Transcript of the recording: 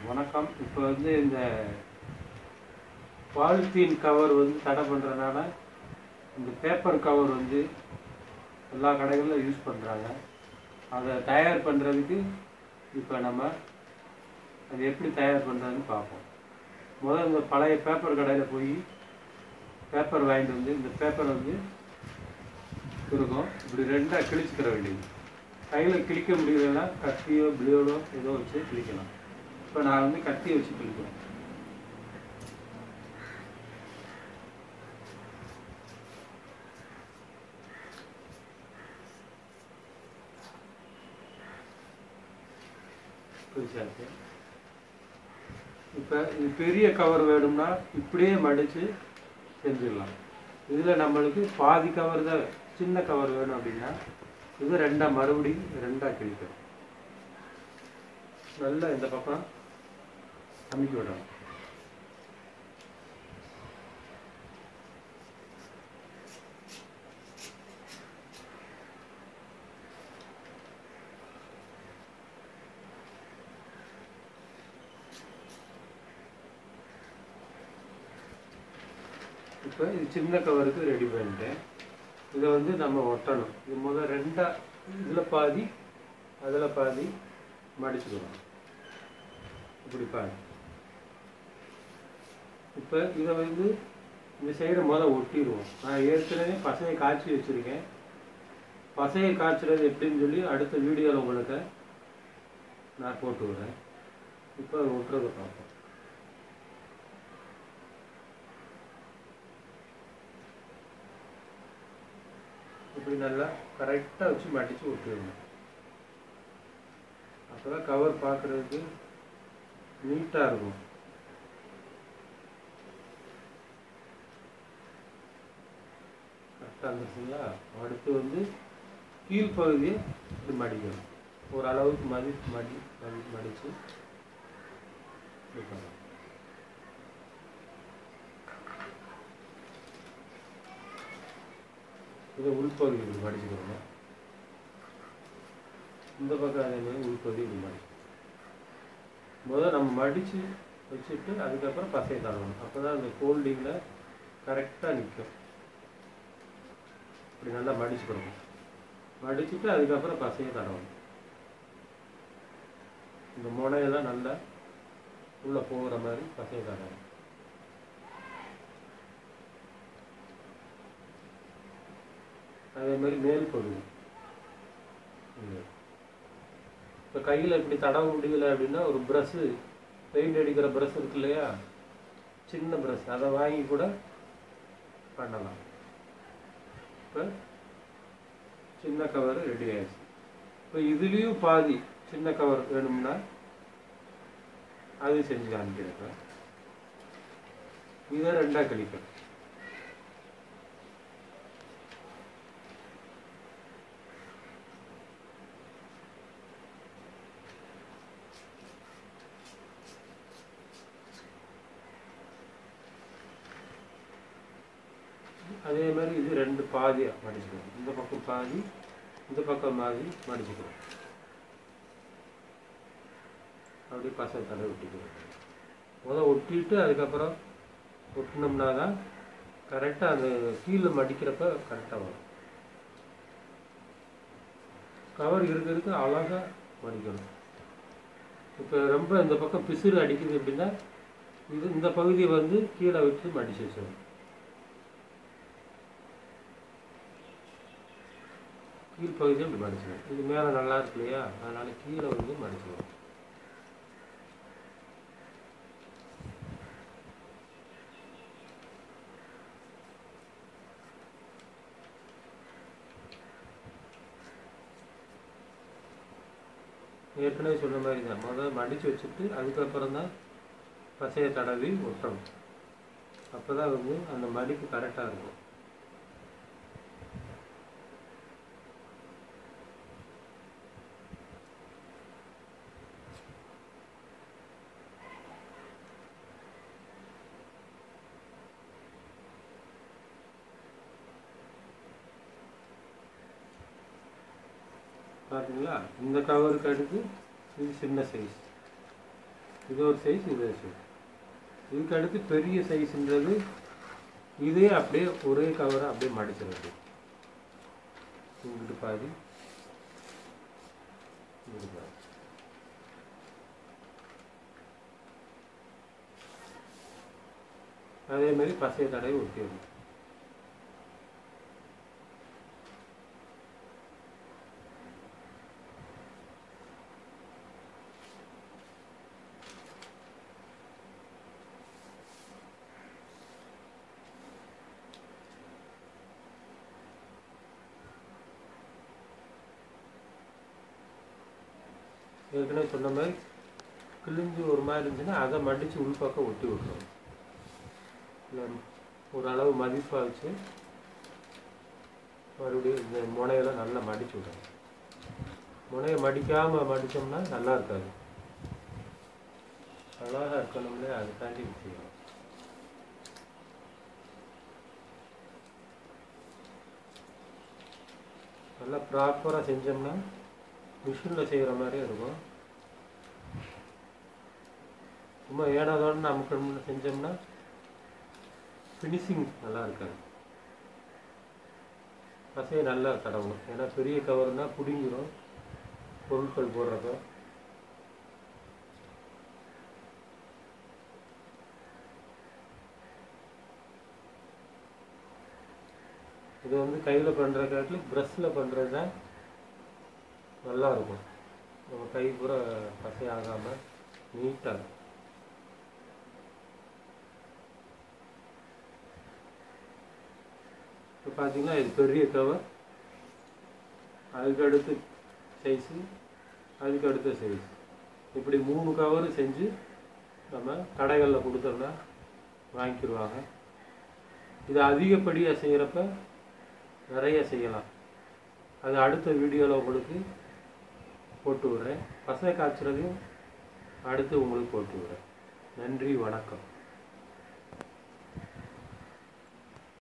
வணக்கம் இப்போ வந்து இந்த பாலித்தீன் கவர் வந்து தடை பண்ணுறதுனால இந்த பேப்பர் கவர் வந்து எல்லா கடைகளிலும் யூஸ் பண்ணுறாங்க அதை தயார் பண்ணுறதுக்கு இப்போ நம்ம அது எப்படி தயார் பண்ணுறதுன்னு பார்ப்போம் முதல்ல இந்த பழைய பேப்பர் கடையில் போய் பேப்பர் வாங்கிட்டு வந்து இந்த பேப்பர் வந்து இருக்கும் இப்படி ரெண்டாக கிழிச்சுக்கிற வேண்டியது கையில் கிழிக்க முடியலன்னா கத்தியோ பிளேடோ ஏதோ வச்சு கிழிக்கலாம் இப்போ நான் வந்து கத்தியை வச்சு கிழிக்கிறேன் கிழிச்சாச்சு இப்போ இது பெரிய கவர் வேணும்னா இப்படியே மடித்து செஞ்சிடலாம் இதில் நம்மளுக்கு பாதி கவர் தான் சின்ன கவர் வேணும் அப்படின்னா இது ரெண்டா மறுபடியும் ரெண்டா கிழிக்கணும் நல்லா இந்த பக்கம் அமுக்கி விடணும் இப்போ இது சின்ன கவருக்கு ரெடி பண்ணிட்டேன் இதை வந்து நம்ம ஒட்டணும் இது முதல் ரெண்டா இதில் பாதி அதில் பாதி மடிச்சுக்கணும் இப்படி பாதி இப்போ இதை வந்து இந்த சைடை முதல் ஒட்டிடுவோம் நான் ஏற்கனவே பசையை காய்ச்சி வச்சுருக்கேன் பசையை காய்ச்சுறது எப்படின்னு சொல்லி அடுத்த வீடியோவில் உங்களுக்கு நான் போட்டு விடுறேன் இப்போ அதை ஒட்டுறதை பார்ப்போம் இப்படி நல்லா கரெக்டாக வச்சு மடித்து ஒட்டிடணும் அப்போ தான் கவர் பார்க்குறதுக்கு நீட்டாக இருக்கும் கரெக்டாக இருந்துச்சுங்களா அடுத்து வந்து கீழ்ப்பகுதியை இப்படி மடிக்கணும் ஒரு அளவுக்கு மதி மடி மடி மடித்து இது பண்ணணும் இதை உள்பகுதி இப்படி மடிச்சுக்கிறோம் இந்த பக்கம் அதே மாதிரி உள்பகுதி இப்படி மடி முதல்ல நம்ம மடித்து வச்சுட்டு அதுக்கப்புறம் பசையை தடவணும் அப்போ தான் அந்த ஃபோல்டிங்கில் கரெக்டாக நிற்கும் இப்படி நல்லா மடிச்சுக்கிறோம் மடிச்சுட்டு அதுக்கப்புறம் பசையை தடவணும் இந்த முனையெல்லாம் நல்லா உள்ளே போகிற மாதிரி பசையை தடவணும் அதே மாதிரி மேல் பகுதி இப்போ கையில் இப்படி தடவ முடியல அப்படின்னா ஒரு ப்ரஷ்ஷு பெயிண்ட் அடிக்கிற ப்ரஷ் இருக்கு இல்லையா சின்ன ப்ரஷ் அதை வாங்கி கூட பண்ணலாம் இப்போ சின்ன கவர் ரெடி ஆயிடுச்சு இப்போ இதுலேயும் பாதி சின்ன கவர் வேணும்னா அது செஞ்சு காமிக்கிறேன் இதை ரெண்டாக கழிப்பேன் அதே மாதிரி இது ரெண்டு பாதியாக மடிச்சுக்கணும் இந்த பக்கம் பாதி இந்த பக்கம் பாதி மடிச்சுக்கணும் அப்படியே பசங்க தடவை ஒட்டிக்கணும் முதல் ஒட்டிட்டு அதுக்கப்புறம் ஒட்டினோம்னா தான் கரெக்டாக அந்த கீழே மடிக்கிறப்ப கரெக்டாக வரும் கவர் இருக்க இருக்க அழகாக மடிக்கணும் இப்போ ரொம்ப இந்த பக்கம் பிசுறு அடிக்குது அப்படின்னா இது இந்த பகுதியை வந்து கீழே விட்டு மடிச்சு வச்சிடணும் கீழ்ப்பகுதியும் இப்படி மடிச்சிடும் இது மேலே நல்லா இருக்கு இல்லையா அதனால கீழே வந்து மடிச்சிடும் ஏற்கனவே சொன்ன மாதிரி தான் முதல்ல மடித்து வச்சுட்டு அதுக்கப்புறம் தான் பசையை தடவி ஒட்டணும் அப்போ தான் வந்து அந்த மடிப்பு கரெக்டாக இருக்கும் பார்த்தீங்களா இந்த கவருக்கு அடுத்து இது சின்ன சைஸ் இது ஒரு சைஸ் இது ஒரு சைஸ் இதுக்கு அடுத்து பெரிய சைஸ்ன்றது இதே அப்படியே ஒரே கவரை அப்படியே மடிச்சிடுறது இங்கிட்டு பாதி இங்கிட்டு பாதி அதே மாதிரி பசைய தடவை ஒட்டிடணும் ஏற்கனவே சொன்ன மாதிரி கிழிஞ்சு ஒரு மாதிரி இருந்துச்சுன்னா அதை மடித்து உள்பக்கம் ஒட்டி விட்றோம் இல்லை ஓரளவு மதிப்பாக வச்சு மறுபடியும் இந்த முனையெல்லாம் நல்லா மடிச்சு விடணும் முனையை மடிக்காமல் மடித்தோம்னா நல்லா இருக்காது அழகாக இருக்கணும்னே அதுக்காண்டி இது செய்யணும் நல்லா ப்ராப்பராக செஞ்சோம்னா மிஷினில் செய்கிற மாதிரியே இருக்கும் சும்மா ஏனாதோட நமக்கு செஞ்சோம்னா ஃபினிஷிங் நல்லா இருக்காது பசையை நல்லா தடவணும் ஏன்னா பெரிய கவர்னா பிடுங்கிரும் பொருட்கள் போடுறப்ப இது வந்து கையில் பண்ணுற காட்டிலும் ப்ரஷ்ஷில் பண்ணுறது தான் நல்லா இருக்கும் நம்ம கை பூரா பசை ஆகாமல் நீட்டாக இருக்கும் இப்போ பார்த்தீங்கன்னா இது பெரிய கவர் அதுக்கு அடுத்து சைஸு அதுக்கு அடுத்த சைஸ் இப்படி மூணு கவர் செஞ்சு நம்ம கடைகளில் கொடுத்தோம்னா வாங்கிக்கிடுவாங்க இது அதிகப்படியாக செய்கிறப்ப நிறைய செய்யலாம் அது அடுத்த வீடியோவில் உங்களுக்கு போட்டு விடுறேன் பசை காய்ச்சறதையும் அடுத்து உங்களுக்கு போட்டு விடுறேன் நன்றி வணக்கம்